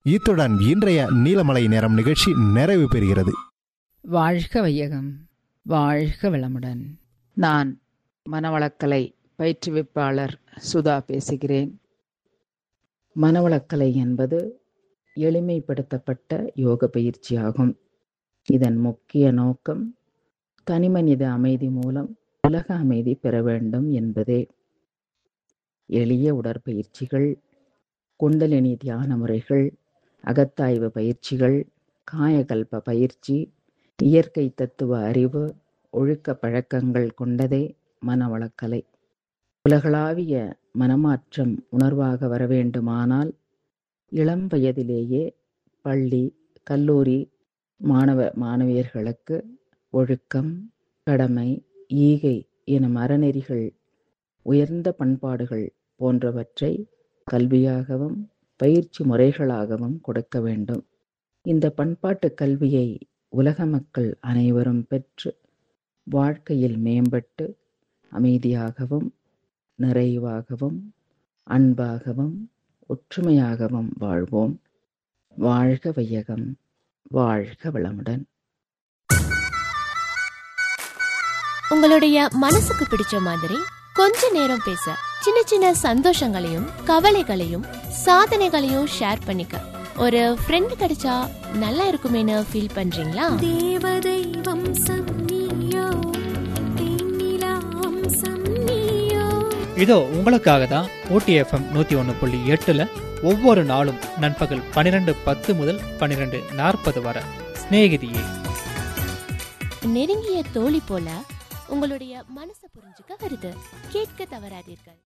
இத்துடன் இன்றைய நீலமலை நேரம் நிகழ்ச்சி நிறைவு பெறுகிறது வாழ்க வையகம் வாழ்க வளமுடன் நான் மனவளக்கலை பயிற்றுவிப்பாளர் சுதா பேசுகிறேன் மனவளக்கலை என்பது எளிமைப்படுத்தப்பட்ட யோக பயிற்சியாகும் இதன் முக்கிய நோக்கம் தனிமனித அமைதி மூலம் உலக அமைதி பெற வேண்டும் என்பதே எளிய உடற்பயிற்சிகள் குண்டலினி தியான முறைகள் அகத்தாய்வு பயிற்சிகள் காயகல்ப பயிற்சி இயற்கை தத்துவ அறிவு ஒழுக்க பழக்கங்கள் கொண்டதே மனவளக்கலை உலகளாவிய மனமாற்றம் உணர்வாக வர வேண்டுமானால் இளம் வயதிலேயே பள்ளி கல்லூரி மாணவ மாணவியர்களுக்கு ஒழுக்கம் கடமை ஈகை எனும் அறநெறிகள் உயர்ந்த பண்பாடுகள் போன்றவற்றை கல்வியாகவும் பயிற்சி முறைகளாகவும் கொடுக்க வேண்டும் இந்த பண்பாட்டு கல்வியை உலக மக்கள் அனைவரும் பெற்று வாழ்க்கையில் மேம்பட்டு அமைதியாகவும் நிறைவாகவும் அன்பாகவும் ஒற்றுமையாகவும் வாழ்வோம் வாழ்க வையகம் வாழ்க வளமுடன் உங்களுடைய மனசுக்கு பிடிச்ச மாதிரி கொஞ்ச நேரம் பேச சின்ன சின்ன சந்தோஷங்களையும் கவலைகளையும் சாதனைகளையும் ஷேர் பண்ணிக்க ஒரு ஃப்ரெண்ட் கிடைச்சா நல்லா இருக்குமேனு ஃபீல் பண்றீங்களா தேவதை வம்சம் நீயோ தேனிலா வம்சம் நீயோ இதோ உங்களுக்காக தான் ஓடிஎஃப்எம் நூற்றி ஒன்று புள்ளி எட்டில் ஒவ்வொரு நாளும் நண்பகல் பன்னிரெண்டு பத்து முதல் பன்னிரெண்டு நாற்பது வரை சிநேகிதியே நெருங்கிய தோழி போல உங்களுடைய மனசை புரிஞ்சுக்க வருது கேட்க தவறாதீர்கள்